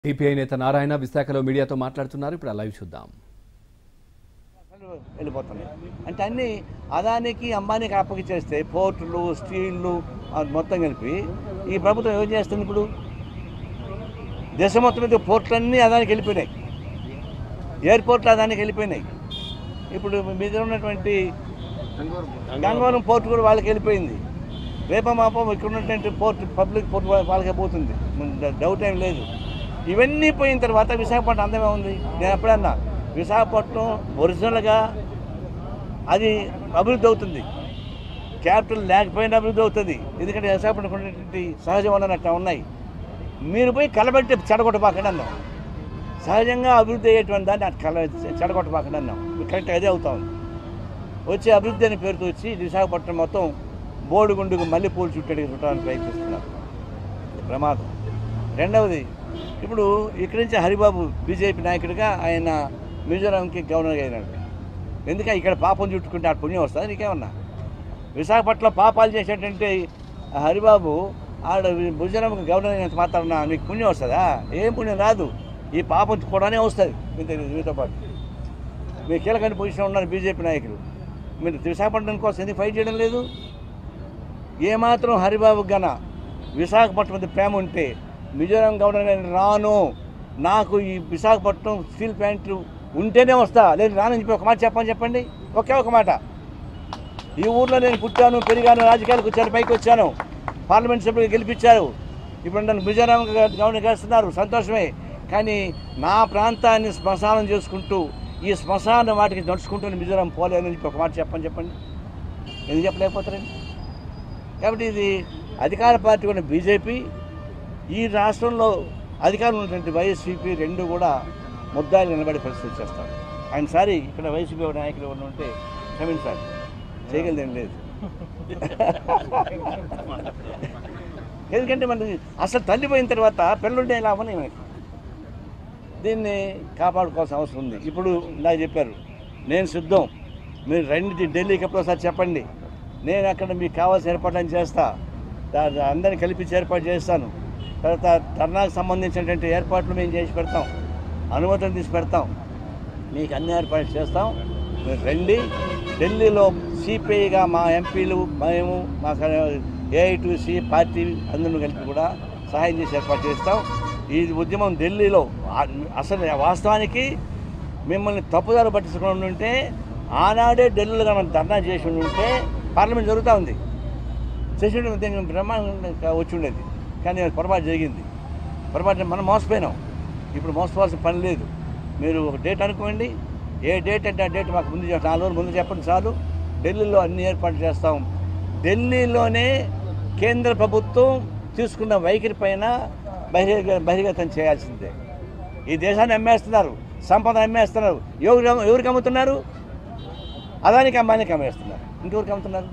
CPI నేత నారాయణ విశాఖలో మీడియాతో మాట్లాడుతున్నారు ఇప్పుడు ఆ లైవ్ చూద్దాం అసలు వెళ్ళిపోతున్నాయి అంటే అన్ని అదానికి అంబానీకి అప్పగిచ్చేస్తే పోర్టులు స్టీళ్ళు అది మొత్తం కలిపి ఈ ప్రభుత్వం ఏం చేస్తుంది ఇప్పుడు దేశం మొత్తం మీద పోర్టులన్నీ అదానికి వెళ్ళిపోయినాయి ఎయిర్పోర్ట్లు అదానికి వెళ్ళిపోయినాయి ఇప్పుడు మీ దగ్గర ఉన్నటువంటి గంగవరం పోర్టు కూడా వాళ్ళకి వెళ్ళిపోయింది రేప మాపం ఇక్కడ ఉన్నటువంటి పోర్ట్ పబ్లిక్ పోర్ట్ వా- వాళ్ళకే పోతుంది డ- డౌట్ ఏం లేదు ఇవన్నీ పోయిన తర్వాత విశాఖపట్నం అందమే ఉంది నేను ఎప్పుడన్నా విశాఖపట్నం ఒరిజినల్గా అది అభివృద్ధి అవుతుంది క్యాపిటల్ లేకపోయినా అభివృద్ధి అవుతుంది ఎందుకంటే విశాఖపట్నం ఉన్నటువంటి సహజ వనరులు అట్లా ఉన్నాయి మీరు పోయి కలబెట్టి చెడగొట్టబాకండి అన్నాం సహజంగా అభివృద్ధి అయ్యేటువంటి దాన్ని అట్లా కల చెడగొట్టబాకండి అన్నాం కరెక్ట్ అదే అవుతా ఉంది వచ్చే అభివృద్ధి అనే పేరుతో వచ్చి విశాఖపట్నం మొత్తం బోడిగుండుకు మల్లెపూలు చుట్టడికి చుట్టడానికి ప్రయత్నిస్తున్నారు ఇది ప్రమాదం రెండవది ఇప్పుడు ఇక్కడి నుంచి హరిబాబు బీజేపీ నాయకుడిగా ఆయన మిజోరాంకి గవర్నర్గా అయినాడు ఎందుకంటే ఇక్కడ పాపం చుట్టుకుంటే ఆ పుణ్యం వస్తుంది నీకేమన్నా విశాఖపట్నంలో పాపాలు చేసేటంటే హరిబాబు ఆడ మిజోరాంకి గవర్నర్ అయినంత మాత్రాన మీకు పుణ్యం వస్తుందా ఏం పుణ్యం రాదు ఈ పాపం కూడానే వస్తుంది మీతో మీతో పాటు మీ కీలకమైన పొజిషన్ ఉన్నారు బీజేపీ నాయకులు మీరు విశాఖపట్నం కోసం ఎందుకు ఫైట్ చేయడం లేదు ఏమాత్రం హరిబాబు గన విశాఖపట్నం మీద ప్రేమ ఉంటే మిజోరాం గవర్నర్ నేను రాను నాకు ఈ విశాఖపట్నం స్టీల్ ప్లాంట్లు ఉంటేనే వస్తా లేదు రానని చెప్పి ఒక మాట చెప్పని చెప్పండి ఒకే ఒక మాట ఈ ఊర్లో నేను పుట్టాను పెరిగాను రాజకీయాలకు వచ్చాను పైకి వచ్చాను పార్లమెంట్ సభ్యులు గెలిపించారు ఇప్పుడు నన్ను మిజోరాం గవర్నర్ చేస్తున్నారు సంతోషమే కానీ నా ప్రాంతాన్ని శ్మశానం చేసుకుంటూ ఈ శ్మశాన వాటికి నడుచుకుంటూ మిజోరాం పోలేనని చెప్పి ఒక మాట చెప్పని చెప్పండి ఎందుకు చెప్పలేకపోతారండి కాబట్టి ఇది అధికార పార్టీ ఉన్న బీజేపీ ఈ రాష్ట్రంలో అధికారం ఉన్నటువంటి వైఎస్సీపీ రెండు కూడా ముద్దాలు నిలబడే పరిస్థితి చేస్తారు ఆయన సారి ఇక్కడ వైసీపీ నాయకులు ఎవరు ఉంటే క్షమించాలి చేయగలిదేం లేదు ఎందుకంటే మన అసలు తల్లిపోయిన తర్వాత పిల్లలుంటే ఇలా అవని మనకి దీన్ని కాపాడుకోవాల్సిన అవసరం ఉంది ఇప్పుడు ఇలా చెప్పారు నేను సిద్ధం మీరు రండి ఢిల్లీకి ఎప్పుడోసారి చెప్పండి నేను అక్కడ మీకు కావాల్సిన ఏర్పాట్లను చేస్తా దా- దా- అందరిని కల్పించి ఏర్పాటు చేస్తాను తర్వాత ధర్నాకు సంబంధించినటువంటి ఏర్పాట్లు మేము చేసి పెడతాం అనుమతులు తీసి పెడతాం మీకు అన్ని ఏర్పాట్లు చేస్తాం మీరు రండి ఢిల్లీలో సిపిఐగా మా ఎంపీలు మేము మా ఏఐటీసీ పార్టీ అందరూ కలిపి కూడా సహాయం చేసి ఏర్పాటు చేస్తాం ఈ ఉద్యమం ఢిల్లీలో ఆ- అసలు వాస్తవానికి మిమ్మల్ని తప్పుదారు పట్టించుకుని ఉంటే ఆనాడే ఢిల్లీలో మనం ధర్నా చేసి ఉంటే పార్లమెంట్ జరుగుతూ ఉంది చేసి ఉంటే దీనికి బ్రహ్మాండంగా వచ్చి ఉండేది కానీ అది పొరపాటు జరిగింది పొరపాటు మనం మోసపోయినాం ఇప్పుడు మోసపోవాల్సిన పని లేదు మీరు ఒక డేట్ అనుకోండి ఏ డేట్ అంటే ఆ డేట్ మాకు ముందు చెప్ప- నాలుగు రోజులు ముందు చెప్పండి చాలు ఢిల్లీలో అన్ని ఏర్పాట్లు చేస్తాం ఢిల్లీలోనే కేంద్ర ప్రభుత్వం తీసుకున్న వైఖరి పైన బహిర్గ బహిర్గతం చేయాల్సిందే ఈ దేశాన్ని అమ్మేస్తున్నారు సంపద అమ్మేస్తున్నారు ఎవరు ఎవరికి అమ్ముతున్నారు అదానికి అమ్మానికి అమ్మేస్తున్నారు ఇంకెవరికి అమ్ముతున్నారు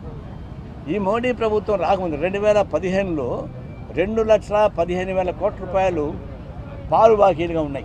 ఈ మోడీ ప్రభుత్వం రాకముందు రెండు వేల పదిహేనులో రెండు లక్షల పదిహేను వేల కోట్ల రూపాయలు పాలు బాకీలుగా ఉన్నాయి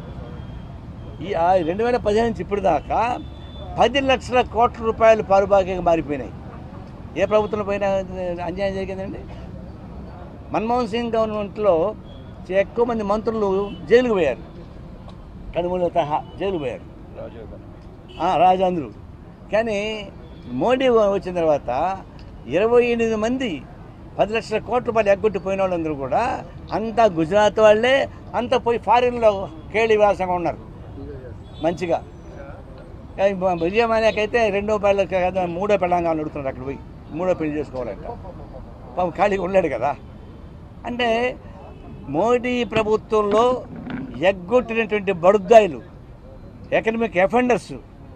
ఈ ఆ రెండు వేల పదిహేను నుంచి ఇప్పుడు దాకా పది లక్షల కోట్ల రూపాయలు పాలు బాకీగా మారిపోయినాయి ఏ ప్రభుత్వం పైన అన్యాయం జరిగిందండి మన్మోహన్ సింగ్ గవర్నమెంట్లో ఎక్కువ మంది మంత్రులు జైలుకు పోయారు కనుమూల తహా జైలుకు పోయారు ఆ, రాజాంధ్రు కానీ మోడీ వచ్చిన తర్వాత ఇరవై ఎనిమిది మంది పది లక్షల కోట్ల రూపాయలు ఎగ్గొట్టిపోయిన వాళ్ళందరూ కూడా అంతా గుజరాత్ వాళ్ళే అంతా పోయి ఫారిన్లో కేళి వ్యాసంగా ఉన్నారు మంచిగా కానీ మ- విజయమాన్యకైతే రెండో పెళ్ళ కాదు మూడో పెళ్ళంగా అడుగుతున్నారు అక్కడ పోయి మూడో పెళ్లి చేసుకోవాలంట పాపం ఖాళీగా ఉండలేడు కదా అంటే మోడీ ప్రభుత్వంలో ఎగ్గొట్టినటువంటి బడుద్దాయిలు ఎకనమిక్ ఎఫెండర్స్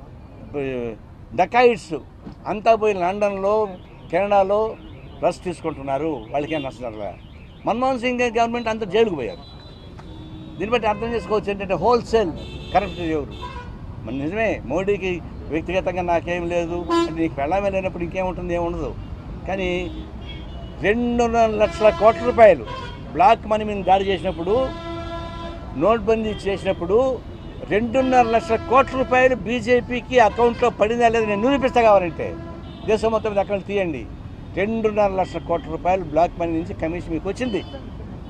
డకాయిట్స్ అంతా పోయి లండన్లో కెనడాలో రష్ తీసుకుంటున్నారు వాళ్ళకేం నష్టం రా. మన్మోహన్ సింగ్ గవర్నమెంట్ అంతా జైలుకు పోయారు దీన్ని బట్టి అర్థం చేసుకోవచ్చు ఏంటంటే హోల్సేల్ కరెక్ట్ ఎవరు మన నిజమే మోడీకి వ్యక్తిగతంగా నాకేం లేదు అంటే నీకు వెళ్ళమే లేనప్పుడు ఇంకేముంటుంది ఏముండదు కానీ రెండున్నర లక్షల కోట్ల రూపాయలు బ్లాక్ మనీ మీద దాడి చేసినప్పుడు నోట్బందీ చేసినప్పుడు రెండున్నర లక్షల కోట్ల రూపాయలు బీజేపీకి అకౌంట్లో పడిందా లేదా నేను నిరూపిస్తా కావాలంటే దేశం మొత్తం మీద అకౌంట్ తీయండి రెండున్నర లక్షల కోట్ల రూపాయలు బ్లాక్ మనీ నుంచి కమిషన్ మీకు వచ్చింది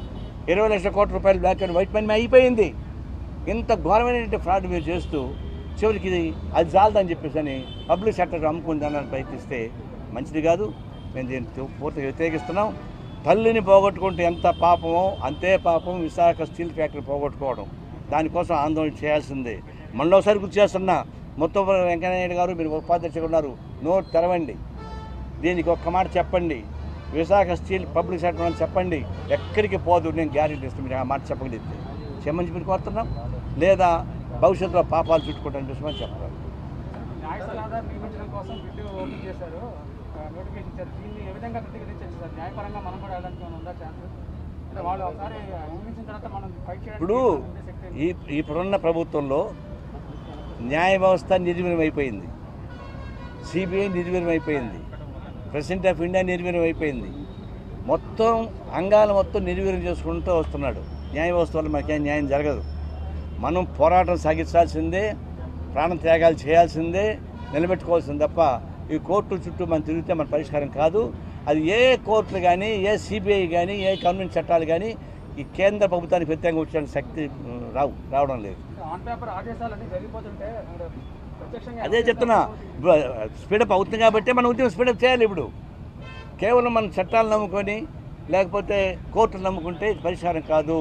ఇరవై లక్షల కోట్ల రూపాయలు బ్లాక్ అండ్ వైట్ మనీ అయిపోయింది ఇంత ఘోరమైన ఫ్రాడ్ మీరు చేస్తూ చివరికి ఇది అది చాలదని చెప్పేసి అని పబ్లిక్ సెక్టర్ అమ్ముకుందానని ప్రయత్నిస్తే మంచిది కాదు మేము దీన్ని తూ- పూర్తిగా వ్యతిరేకిస్తున్నాం తల్లిని పోగొట్టుకుంటే ఎంత పాపమో అంతే పాపం విశాఖ స్టీల్ ఫ్యాక్టరీ పోగొట్టుకోవడం దానికోసం ఆందోళన చేయాల్సిందే మళ్ళీ ఒకసారి గుర్తు చేస్తున్నా మొత్తం వెంకయ్యనాయుడు గారు మీరు ఉపాధ్యక్షులు ఉన్నారు నోట్ తెరవండి దీనికి ఒక్క మాట చెప్పండి విశాఖ స్టీల్ పబ్లిక్ సెక్టర్ అని చెప్పండి ఎక్కడికి పోదు నేను గ్యారెంటీ ఇస్తాను మీరు ఆ మాట చెప్పగలిగితే క్షమించి మీరు కోరుతున్నాం లేదా భవిష్యత్తులో పాపాలు చుట్టుకుంటాను చూసుకోమని చెప్పాలి న్యాయస్థాన ఆధార్ నియమించడం కోసం బిడ్డు ఓపెన్ చేశారు ఆ, నోటిఫికేషన్ ఇచ్చారు దీన్ని ఏ విధంగా ప్రతిఘటించచ్చు సార్ న్యాయపరంగా మనం కూడా వెళ్ళడానికి ఏమైనా ఉందా ఛాన్స్ అంటే వాళ్ళు ఒకసారి నియమించిన తర్వాత మనం ఫైట్ చేయడానికి ఇప్పుడు ఉండే శక్తి ఏంటి? ఈ ఇప్పుడున్న ప్రభుత్వంలో న్యాయ వ్యవస్థ నిర్వీర్యం అయిపోయింది సిబిఐ నిర్వీర్యం అయిపోయింది ప్రెసిడెంట్ ఆఫ్ ఇండియా నిర్వీర్యం అయిపోయింది మొత్తం అంగాలు మొత్తం నిర్వీర్యం చేసుకుంటూ వస్తున్నాడు న్యాయ వ్యవస్థ వల్ల మనకేం న్యాయం జరగదు మనం పోరాటం సాగించాల్సిందే ప్రాణ త్యాగాలు చేయాల్సిందే నిలబెట్టుకోవాల్సింది తప్ప ఈ కోర్టుల చుట్టూ మనం తిరిగితే మన పరిష్కారం కాదు అది ఏ కోర్టులు కానీ ఏ సిబిఐ కానీ ఏ గవర్నమెంట్ చట్టాలు కానీ ఈ కేంద్ర ప్రభుత్వానికి వ్యతిరేకంగా వచ్చే శక్తి ఉమ్, రావు రావడం లేదు ఆన్ పేపర్ ఆదేశాలన్నీ జరిగిపోతుంటే మరి ప్రత్యక్షంగా అదే చెప్తున్నా స్పీడప్ అవుతుంది కాబట్టి మన ఉద్యమం స్పీడప్ చేయాలి ఇప్పుడు కేవలం మన చట్టాలు నమ్ముకొని లేకపోతే కోర్టులు నమ్ముకుంటే ఇది పరిష్కారం కాదు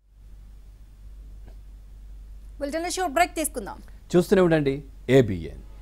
బులెటిన్లో షార్ట్ బ్రేక్ తీసుకుందాం చూస్తూనే ఉండండి ఏబిఎన్